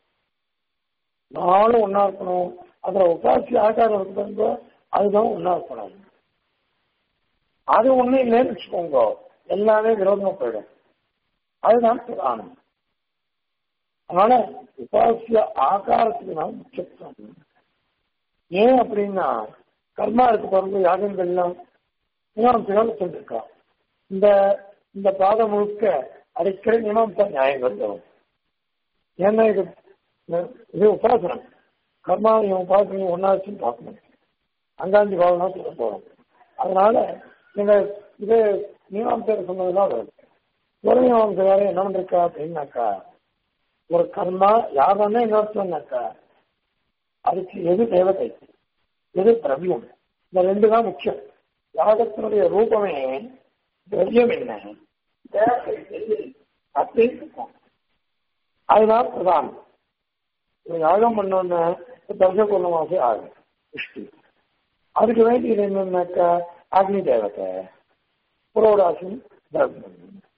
[SPEAKER 1] நாளும் ஒன்னா இருக்கணும் அதுல உபாசிய ஆகாரம் இருக்கிறதோ அதுதான் ஒன்னா இருக்கணும் அது ஒண்ணு இல்லைன்னு வச்சுக்கோங்க எல்லாமே விரோதமா போயிடும் அதுதான் பிரதானம் அதனால உபாசிய ஆகாரத்துக்கு தான் முக்கியத்துவம் ஏன் அப்படின்னா கர்மா இருக்கு பாருங்க யாகங்கள்லாம் மீமாம்சைகள் சொல்லிருக்கா இந்த இந்த பாதம் முழுக்க அடிக்கடி மீமாம்சா நியாயங்கள் வரும் ஏன்னா இது இது உபாசனம் கர்மா இவன் உபாசனை ஒன்னாச்சுன்னு பார்க்கணும் அங்காஞ்சி பாவனா சொல்ல போறோம் அதனால நீங்க இது மீமாம்சர் சொன்னதுதான் வருது ஒரு மீமாம்சை வேற என்ன பண்ணிருக்கா அப்படின்னாக்கா ஒரு கர்மா யாருன்னா என்ன அர்த்தம்னாக்கா அதுக்கு எது தேவதை எது திரவியம் இந்த ரெண்டு தான் முக்கியம் யாகத்தினுடைய ரூபமே திரவியம் என்ன தேவதை எது அப்படின்னு இருக்கும் அதுதான் பிரதானம் ஒரு யாகம் பண்ணோன்னா தர்ச பூர்ணமாசே ஆகும் விஷ்ணு அதுக்கு வேண்டியது என்னன்னாக்கா அக்னி தேவதை புரோடாசம் தர்மம்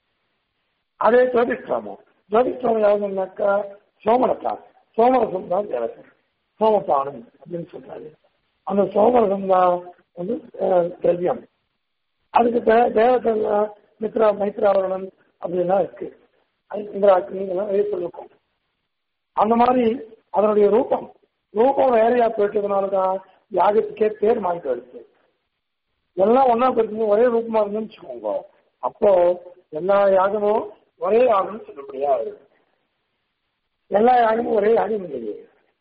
[SPEAKER 1] அதே ஜோதிஷ்டாமம் ஜோதிஷ்டாமம் யாருன்னாக்கா சோமரசா சோமரசம் தான் தேவதை சோமபானம் அப்படின்னு சொல்றாரு அந்த சோமரசம் தான் வந்து திரவியம் அதுக்கு தேவதை மித்ரா மைத்ராவரணம் அப்படின்லாம் இருக்கு இந்திரா அக்னிங்கெல்லாம் வெளியே சொல்லிருக்கோம் அந்த மாதிரி அதனுடைய ரூபம் ரூபம் வேறையா போயிட்டதுனால தான் யாகத்துக்கே பேர் மாறிட்டு வருது எல்லாம் ஒன்னா போயிட்டு ஒரே ரூபமா இருந்துன்னு வச்சுக்கோங்க அப்போ எல்லா யாகமும் ஒரே யாகம்னு சொல்ல முடியாது எல்லா யாகமும் ஒரே யாகம் இல்லையே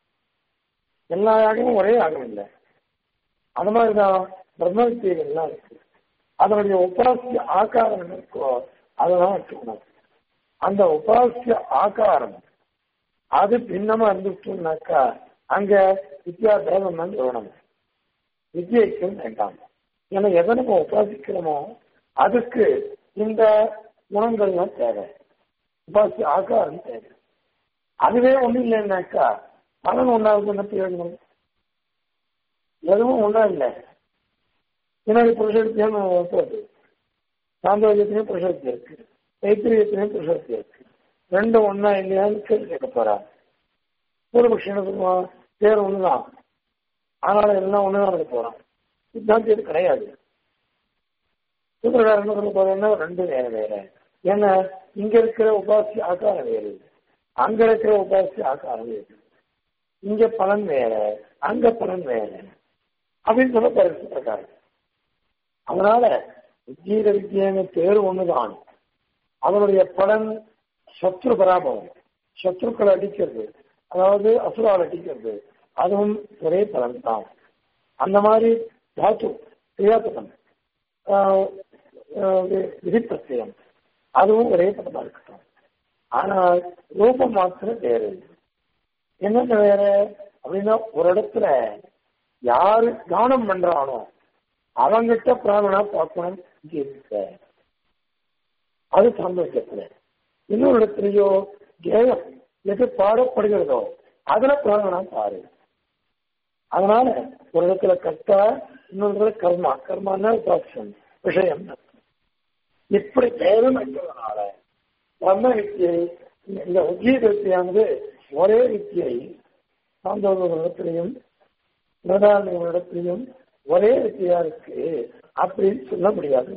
[SPEAKER 1] எல்லா யாகமும் ஒரே யாகம் இல்லை அது மாதிரிதான் பிரம்ம வித்தியெல்லாம் இருக்கு அதனுடைய உபாசிய ஆகாரம் என்ன இருக்கோ அதெல்லாம் வச்சுக்கணும் அந்த உபாசிய ஆகாரம் அது பின்னமா இருந்துச்சுனாக்கா அங்க வித்யா தேவம் தான் சொல்லணும் வித்யைக்கும் வேண்டாம் ஏன்னா எதை நம்ம உபாசிக்கிறோமோ அதுக்கு இந்த குணங்கள்லாம் தேவை உபாசிய ஆகாரம் தேவை அதுவே ஒண்ணும் இல்லைன்னாக்கா பலன் ஒன்றாவது என்ன பிரயோஜனம் எதுவும் ஒன்றா இல்லை பின்னாடி புருஷத்தியம் போகுது சாந்தோஜத்திலையும் புருஷத்தி இருக்கு தைத்திரியத்திலையும் புருஷத்தி இருக்கு ரெண்டும் ஒன்னா இல்லையான்னு கேள்வி கேட்க போறா பூர்வபக்ஷன் சொல்லுவான் பேர் ஒண்ணுதான் ஆனாலும் எல்லாம் ஒண்ணுதான் இருக்க போறான் சித்தாந்தி இது கிடையாது சூத்திரக்காரர் என்ன சொல்ல போறேன்னா ரெண்டு வேற வேற ஏன்னா இங்க இருக்கிற உபாசி ஆகாரம் வேறு அங்க இருக்கிற உபாசி ஆகாரம் வேறு இங்க பலன் வேற அங்க பலன் வேற அப்படின்னு சொல்ல போற சூத்திரக்காரர் அதனால விஜீர வித்தியன்னு பேர் ஒண்ணுதான் அதனுடைய பலன் சத்ரு பராபவம் சத்ருக்களை அடிக்கிறது அதாவது அசுரால் அடிக்கிறது அதுவும் ஒரே பலன் தான் அந்த மாதிரி தாத்து கிரியாபதம் விதிப்பிரத்தியம் அதுவும் ஒரே பதமா இருக்கட்டும் ஆனால் ரூபம் மாத்திரம் வேறு என்னென்ன வேற அப்படின்னா ஒரு இடத்துல யாரு தானம் பண்றானோ அவங்கிட்ட பிராணனா பார்க்கணும் இருக்க அது சாந்தோக்கியத்துல இன்னொரு இடத்துலயோ கேயம் எது பாடப்படுகிறதோ அதுல பிராணனா பாரு அதனால ஒரு இடத்துல கர்த்தா இன்னொரு இடத்துல கர்மா கர்மான்னா உபாசம் விஷயம் இப்படி பேரும் என்பதனால பிரம்ம வித்தியை இந்த உத்திய வித்தியானது ஒரே வித்தியை சாந்தோகத்திலையும் இடத்திலையும் ஒரே வித்தியா இருக்கு அப்படின்னு சொல்ல முடியாது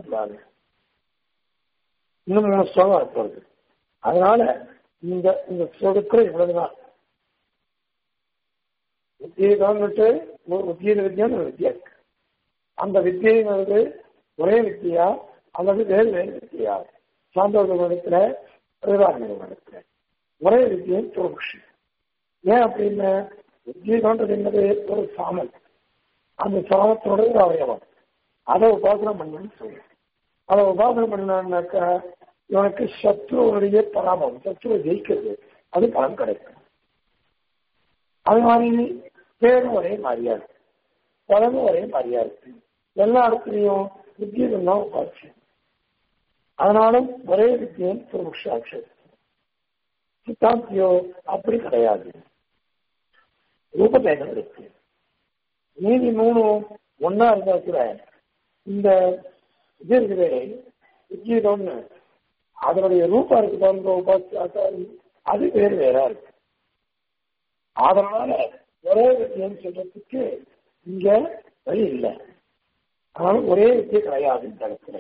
[SPEAKER 1] இன்னும் மூணு ஸ்லோகம் இருப்பது அதனால இந்த இந்த ஸ்லோகத்துல இவ்வளவுதான் உத்கீதம்னுட்டு ஒரு உத்கீத வித்யான்னு ஒரு வித்யா இருக்கு அந்த வித்தியைங்கிறது ஒரே வித்தியா அல்லது வேறு வேறு வித்தியா சாந்தோக மதத்துல பிரதான மதத்துல ஒரே வித்தியம் துருபுஷி ஏன் அப்படின்னா உத்கீதம்ன்றது என்னது ஒரு சாமல் அந்த சாமத்தோட ஒரு அவயவம் அதை உபாசனை பண்ணணும்னு சொல்லு அதை உபாசனை பண்ணான்னாக்கா இவனுக்கு சத்ருவனுடைய பராமம் சத்ருவை ஜெயிக்கிறது அது பலன் கிடைக்கும் அது மாதிரி பேரும் ஒரே மாதிரியா இருக்கு பலனும் ஒரே மாதிரியா இருக்கு எல்லா இடத்துலையும் வித்தியம் தான் உபாட்சி அதனாலும் ஒரே வித்தியம் புருஷாட்சி சித்தாந்தியோ அப்படி கிடையாது ரூபபேதம் இருக்கு மீதி மூணும் ஒன்னா இருந்தா கூட இந்த இது இருக்குது வித்தியதம்னு அதனுடைய ரூபா இருக்கு பாருங்க உபாச்சாரி அது வேறு வேறா இருக்கு அதனால ஒரே வித்தியம் சொல்றதுக்கு இங்க வழி இல்லை அதனால ஒரே வித்தியை கிடையாது இந்த இடத்துல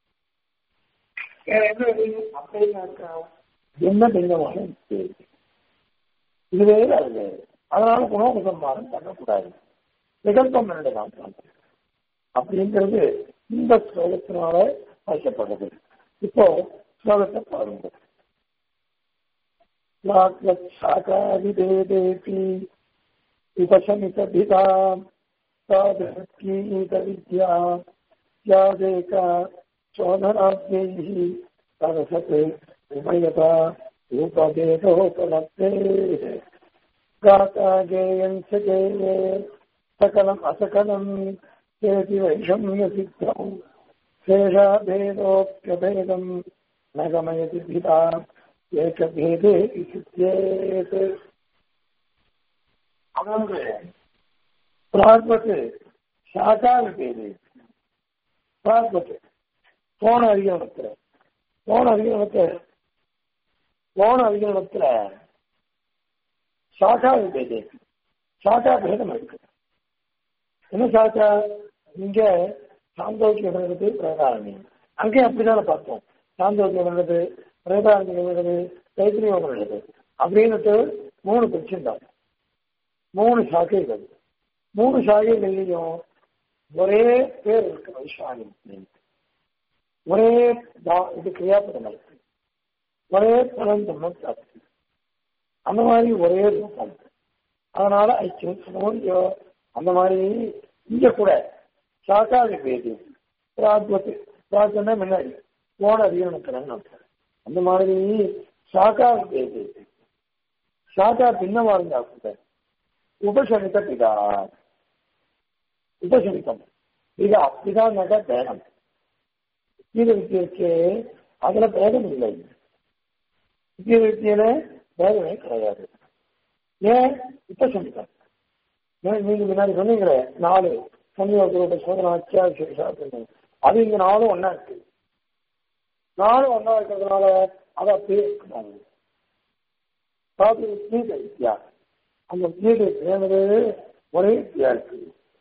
[SPEAKER 1] வேற என்ன வழி அப்படின்னாக்கா என்ன பின்னமான வித்தியை இது வேறு அது வேறு அதனால குணோபசம்மாரம் பண்ணக்கூடாது விகல்பம் தான் அப்படிங்கிறது இந்த ஸ்லோகத்தினால வைக்கப்படுறது இப்போ ஸ்லோகத்தை பாருங்க शाखाविभेदेऽपि उपशमितभिधाम् तादृक्यीतविद्या स्यादेका चोदराज्ञैः सरसत् उभयता रूपभेदोपलब्धेः गाता गेयम् च गेये सकलम् असकलम् चेति वैषम्यसिद्धौ शेषाभेदोऽप्यभेदम् न गमयति भिदा ஏகபேதே சித்தேத் அதாவது பிரார்பத்து சாகா விபேது பிரார்பத்து போன அதிகரணத்துல போன அதிகரணத்துல போன அதிகரணத்துல சாகா விபேதே சாகா பேதம் இருக்கு என்ன சாகா இங்க சாந்தோக்கியம் நடந்தது பிரகாரணி அங்கேயும் அப்படிதானே பார்த்தோம் சாந்தோக்கியம் நடந்தது பிரேதாரண்யம் உள்ளது தைத்திரியம் உள்ளது அப்படின்னுட்டு மூணு பிரிச்சிருந்தாங்க மூணு சாக்கைகள் மூணு சாகைகள்லையும் ஒரே பேர் இருக்கு வைஷாலி ஒரே இது கிரியாபதம் இருக்கு ஒரே பலந்தம் பிராப்தி அந்த மாதிரி ஒரே ரூபம் அதனால ஐக்கியம் சமோதியோ அந்த மாதிரி இங்க கூட சாக்காதி பேதி பிராத்வத்து பிரார்த்தனை முன்னாடி போன அதிகரணத்திலன்னு அர்த்தம் அந்த மாதிரி சாக்கா பேது சாக்கா பின்னமா இருந்தா கூட உபசமித்த பிதா உபசமித்தம் பிதா பிதான்னாக்கா பேதம் கீத வித்தியக்கு அதுல பேதம் இல்லை கீத வித்தியில பேதமே கிடையாது ஏன் உபசமித்தம் ஏன் நீங்க முன்னாடி சொன்னீங்களே நாலு சமயோக சோதனை அத்தியாவசிய அது இங்க நாலும் ஒன்னா இருக்கு நானும் ஒன்றா இருக்கிறதுனால அதை அப்படியே இருக்கணும் அதாவது கீதை வித்தியா அந்த கீதை சேர்ந்தது ஒரே வித்தியா இருக்கு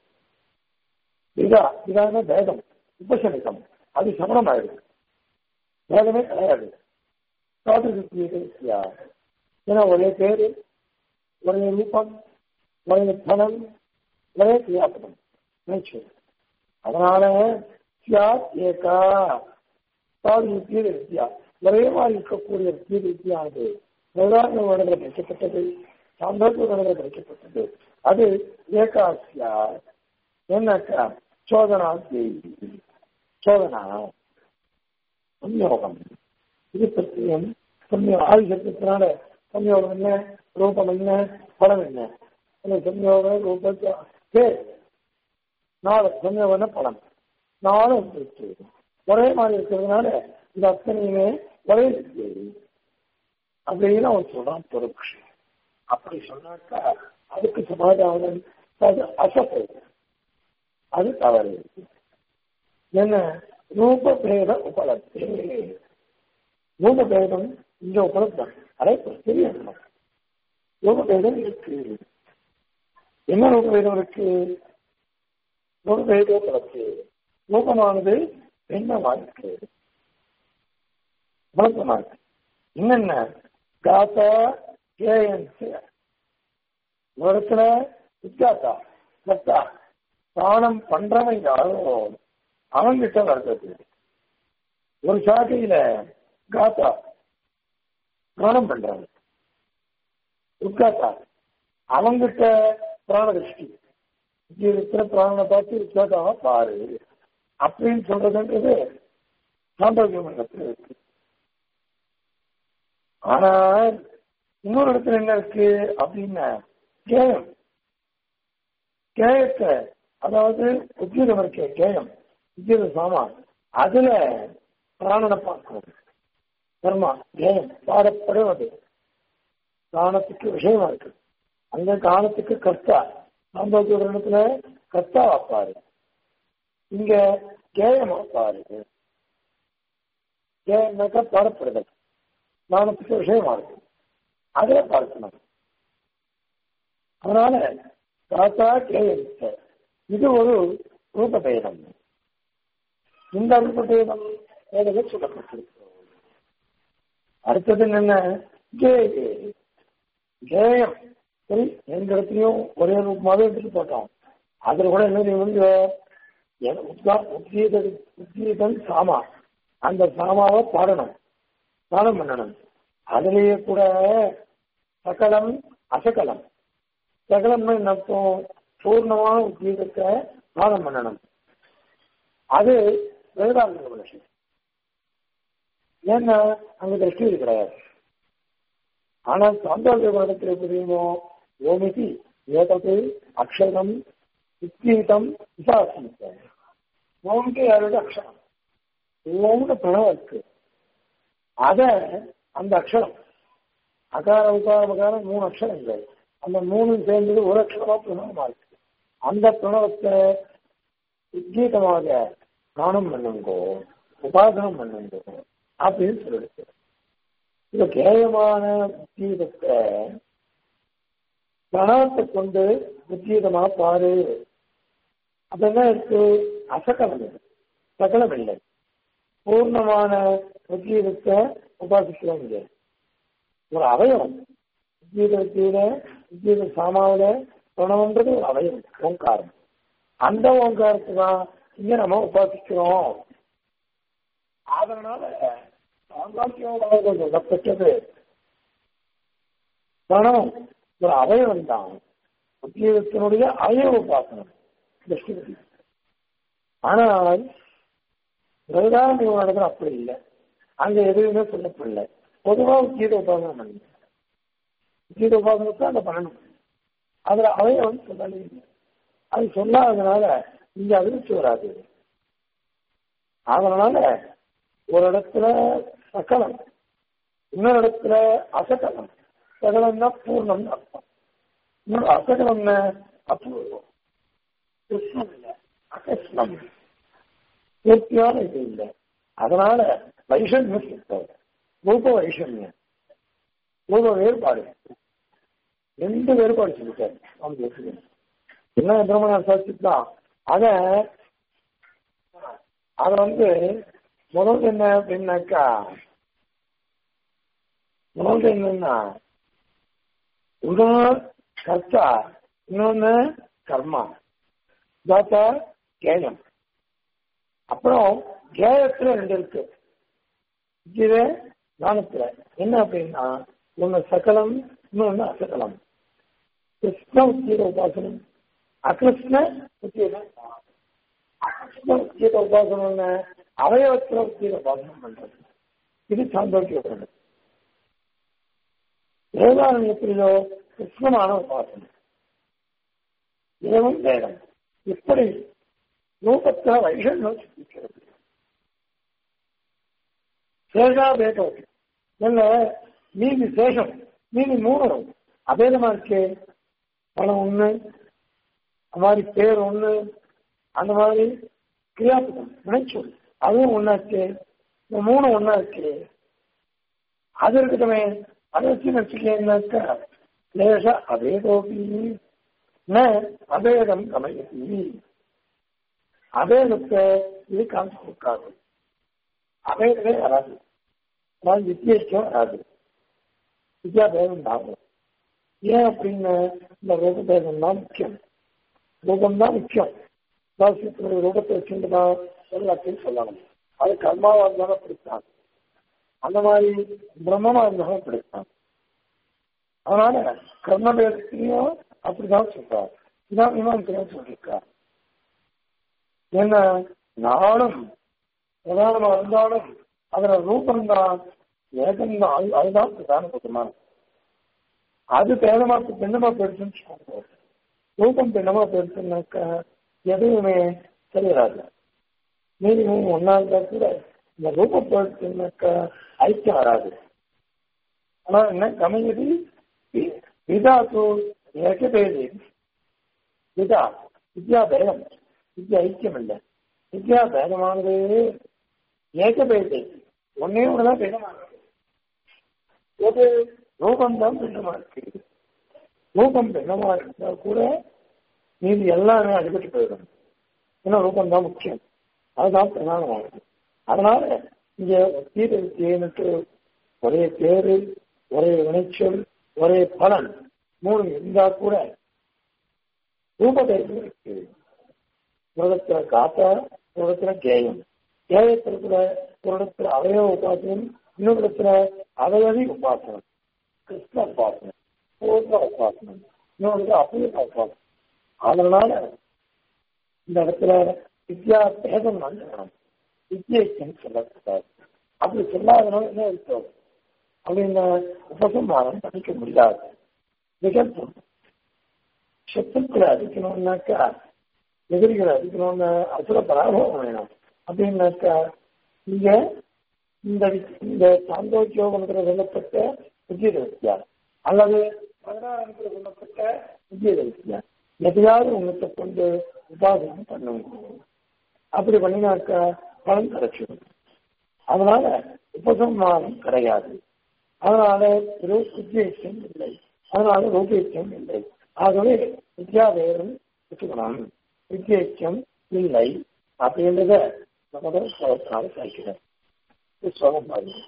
[SPEAKER 1] இதா இதான பேதம் உபசமிக்கம் அது சமணம் ஆயிடுது பேதமே கிடையாது அதாவது கீதை வித்தியா ஏன்னா ஒரே பேரு ஒரே ரூபம் ஒரே பலம் ஒரே கிரியாபதம் நேச்சர் அதனால சியாத் ஏகா அதாவது கீழ வித்தியா ஒரே மாதிரி இருக்கக்கூடிய கீழ வித்தியானது பிரதான வருடங்கள் படிக்கப்பட்டது சாந்தோக வருடங்கள் படிக்கப்பட்டது அது ஏகாசியா என்னக்கா சோதனா சோதனா சம்யோகம் இது பிரத்தியம் சம்யோ ஆதிசத்தினால சம்யோகம் என்ன ரூபம் என்ன படம் என்ன அந்த சம்யோக ரூபத்தை பேர் நாலு சம்யோகம்னா படம் நாலும் இருக்கு ஒரே மாதிரி இருக்கிறதுனால இது அத்தனையுமே ஒரே அப்படின்னு அவன் சொல்றான் பொறுப்பு அப்படி சொன்னாக்கா அதுக்கு சமாதானம் அது அசத்து அது தவறு என்ன ரூப பேத உபலப்தி ரூப பேதம் இங்க உபலப்தம் அதை தெரியணும் ரூப பேதம் இருக்கு என்ன ரூப பேதம் இருக்கு ரூப பேத உபலப்தி ரூபமானது பெண்ணமா இருக்கு வழக்கமா இருக்கு என்னென்ன காத்தா கேஎன்ஸ் ஒரு இடத்துல வித்தியாசா சத்தா தானம் பண்றவன் யாரோ அவன்கிட்ட வருது ஒரு சாக்கையில காத்தா தானம் பண்றாங்க உட்காத்தா அவங்கிட்ட பிராண திருஷ்டி இருக்கிற பிராணனை பார்த்து உட்காத்தாவ பாரு அப்படின்னு சொல்றதுன்றது சாந்தோக்கிய மண்டலத்தில் இருக்கு ஆனா இன்னொரு இடத்துல என்ன இருக்கு அப்படின்னா கேயம் கேயத்தை அதாவது உத்தியோகம் இருக்க கேயம் உத்தியோக சாமான் அதுல பிராணனை பார்க்கணும் கர்மா கேயம் பாடப்படுவது காணத்துக்கு விஷயமா இருக்கு அந்த காலத்துக்கு கர்த்தா சாந்தோக்கிய இடத்துல கர்த்தா வைப்பாரு இங்க கேயம் வைப்பாரு கேயம்னாக்கா பாடப்படுதல் காணத்துக்கு விஷயமா இருக்கு அதுல பார்க்கணும் அதனால தாத்தா கேயம் இது ஒரு ரூபபேதம் இந்த ரூபபேதம் வேதனை சொல்லப்பட்டிருக்கு அடுத்தது என்ன கேய கேயம் சரி எந்த இடத்துலயும் ஒரே ரூபமாவே எடுத்துட்டு போட்டோம் அதுல கூட என்ன வந்து உத்கீதன் சாமா அந்த சாமாவை பாடணும் பாடம் பண்ணணும் அதுலேயே கூட சகலம் அசகலம் சகலம்னு என்ன அர்த்தம் பூர்ணமான உத்கீதத்தை பாடம் பண்ணணும் அது வேதாந்த விஷயம் ஏன்னா அங்க திருஷ்டி கிடையாது ஆனால் சாந்தோக்கிய குணத்தில் எப்படியுமோ ஓமிதி ஏதது அக்ஷரம் உத்கீதம் விசாசித்த ஓமிக்கு யாரோட அக்ஷரம் ஓம்னு பிரணவம் இருக்கு அத அந்த அக்ஷரம் அகார உகார மகாரம் மூணு அக்ஷரங்கள் அந்த மூணு சேர்ந்தது ஒரு அக்ஷரமா பிரணவமா இருக்கு அந்த பிரணவத்தை உத்கீதமாக காணம் பண்ணுங்கோ உபாசனம் பண்ணுங்கோ அப்படின்னு சொல்லிருக்கு இந்த கேயமான உத்கீதத்தை பிரணவத்தை கொண்டு உத்கீதமா பாரு அப்ப என்ன இருக்கு அசகலம் சகலம் இல்லை பூர்ணமான உத்கீதத்தை உபாசிக்கிறோம் இங்க ஒரு அவயவம் உத்கீத வித்தியில உத்கீத சாமாவில பிரணவன்றது ஒரு அவயவம் ஓங்காரம் அந்த ஓங்காரத்தை தான் இங்க நம்ம உபாசிக்கிறோம் அதனால சாங்காக்கியம் சொல்லப்பட்டது பிரணவம் ஒரு அவயவம் தான் உத்கீதத்தினுடைய அவயவ உபாசனம் திருஷ்டி ஆனால் பிரதான நிறுவனத்தில் அப்படி இல்லை அங்க எதுவுமே சொல்லப்படல பொதுவா கீத உபாசனம் பண்ணி கீத உபாசனத்தை அந்த பண்ணணும் அதுல அவயவம் சொல்லலை அது சொல்லாததுனால இங்க அதிர்ச்சி வராது அதனால ஒரு இடத்துல சகலம் இன்னொரு இடத்துல அசகலம் சகலம்னா பூர்ணம்னு அர்த்தம் இன்னொரு அசகலம்னு அபூர்வம் கிருஷ்ணம் இல்லை அகிருஷ்ணம் பூர்த்தியான இது இல்லை அதனால வைஷமியம் சித்தம் ரூப வைஷமியம் ரூப வேறுபாடு ரெண்டு வேறுபாடு சொல்லிட்டாரு அவங்க என்ன பிரம்மண சாட்சித்தான் அத அத வந்து முதல் என்ன அப்படின்னாக்கா முதல் என்னன்னா இன்னொன்னு கர்த்தா இன்னொன்னு கர்மா தாத்தா கேயம் அப்புறம் கேயத்துல ரெண்டு இருக்கு இது தானத்துல என்ன அப்படின்னா ஒன்னு சகலம் இன்னொன்னு அசகலம் கிருஷ்ண உத்தியோக உபாசனம் அகிருஷ்ண உத்தியோக அகிருஷ்ண உத்தியோக உபாசனம் அவயவத்துல உத்தியோக உபாசனம் பண்றது இது சாந்தோக்கிய உபரணம் வேதாரண்யத்திலோ கிருஷ்ணமான உபாசனம் ஏவம் வேதம் இப்படி ரூபத்துல வைஷண்யம் சித்திக்கிறது சேஷா பேதம் இல்ல மீதி சேஷம் மீதி மூணு அபேதமா இருக்கு பணம் ஒண்ணு அந்த மாதிரி பேர் ஒண்ணு அந்த மாதிரி கிரியாபதம் நினைச்சொல் அதுவும் ஒண்ணா இருக்கு இந்த மூணு ஒண்ணா இருக்கு அது இருக்கட்டுமே அதை வச்சு நினைச்சுக்கேன்னாக்கா லேச அபேதோபி ந அபேதம் கமயத்தி அபேதத்தை இது காமிச்சு கொடுக்காது அபேதமே வராது அதாவது வித்தியைக்கும் வராது வித்யாபேதம் ஆகும் ஏன் அப்படின்னு இந்த ரூபபேதம் தான் முக்கியம் ரூபம் தான் முக்கியம் உபாசியத்தினுடைய ரூபத்தை வச்சுட்டு தான் எல்லாத்தையும் சொல்லணும் அது கர்மாவா இருந்தாலும் பிடித்தான் அந்த மாதிரி பிரம்மமா இருந்தாலும் பிடித்தான் அதனால கர்மபேதத்தையும் அப்படிதான் சொல்றார் இதான் மீமாசையும் சொல்லியிருக்கார் என்ன நாளும் பிரதானமா இருந்தாலும் அதுல ரூபம்தான் ஏகம்தான் அது அதுதான் பிரதான பதமான அது பேதமா பின்னமா போயிடுச்சுன்னு சொல்லுவோம் ரூபம் பின்னமா போயிடுச்சுன்னாக்கா எதுவுமே தெரியாது மீறி மூணு ஒன்னா இருந்தா கூட இந்த ரூபம் போயிடுச்சுன்னாக்கா ஐக்கியம் வராது ஆனா என்ன கமையது விதா தூ ஏகபேதி விதா வித்யா பேதம் வித்யா ஐக்கியம் இல்லை வித்யா பேதமானது ஏகபேதி ஒன்னே ஒண்ணுதான் பேதமா இருக்கு ஒரு ரூபம் தான் பின்னமா இருக்கு ரூபம் பின்னமா இருந்தா கூட மீதி எல்லாமே அடிபட்டு போயிடும் ஏன்னா ரூபம் தான் முக்கியம் அதுதான் பிரதானமானது அதனால இங்க தீர வித்தியனுக்கு ஒரே பேரு ஒரே வினைச்சொல் ஒரே பலன் மூணு இருந்தா கூட ரூபதேசம் இருக்கு ஒரு இடத்துல காத்தா ஒரு இடத்துல கேயம் கேயத்தில் கூட ஒரு இடத்துல அவயவ உபாசனம் இன்னொரு இடத்துல அவயவி உபாசனம் கிருஷ்ண உபாசனம் பூர்ண உபாசனம் இன்னொரு அபூர்ண உபாசனம் அதனால இந்த இடத்துல வித்யா பேதம் சொல்லணும் வித்யைக்குன்னு சொல்லக்கூடாது அப்படி சொல்லாதனால என்ன இருக்கும் அப்படின்னு உபசம்மானம் பண்ணிக்க முடியாது விகல்பம் சத்துக்களை அடிக்கணும்னாக்கா எதிரிகளை அடிக்கணும்னு அசுர பராபவம் வேணும் அப்படின்னாக்கா இங்க இந்த இந்த சாந்தோக்கியோகம்ங்கிற சொல்லப்பட்ட விஜய வித்யா அல்லது பதினாறு சொல்லப்பட்ட விஜய வித்யா எதையாவது உங்கள்கிட்ட கொண்டு உபாசனம் பண்ணுங்க அப்படி பண்ணினாக்கா பலன் கிடைச்சிடும் அதனால உபசம்மானம் கிடையாது அதனால உத்தேசம் இல்லை அதனால ரூபேச்சம் இல்லை ஆகவே வித்யாவேதம் வச்சுக்கணும் வித்யேச்சம் இல்லை அப்படின்றத நமது ஸ்லோகத்தினால சாய்க்கிறேன் ஸ்லோகம்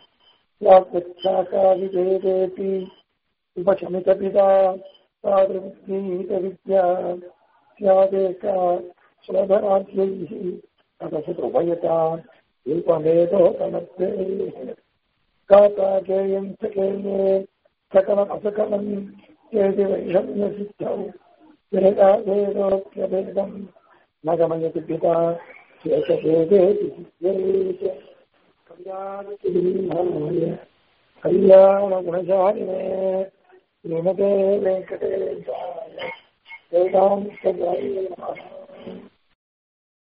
[SPEAKER 1] பாருங்க उपशमितपिता तादृगीतविद्या स्यादेका सुलभराज्यैः तदसुपयता रूपमेधोपलब्धेः काकाकेयं च केये सकलमसकलं चेति वैषम्यसिद्धौ वेदाभेदोऽप्यभेदं न गमयति पिता शेषभेदेति सिद्ध्येत् कल्याणतिर्माय कल्याणगुणशालिने श्रीमते वेङ्कटेशाय वेदान्तजाय नमः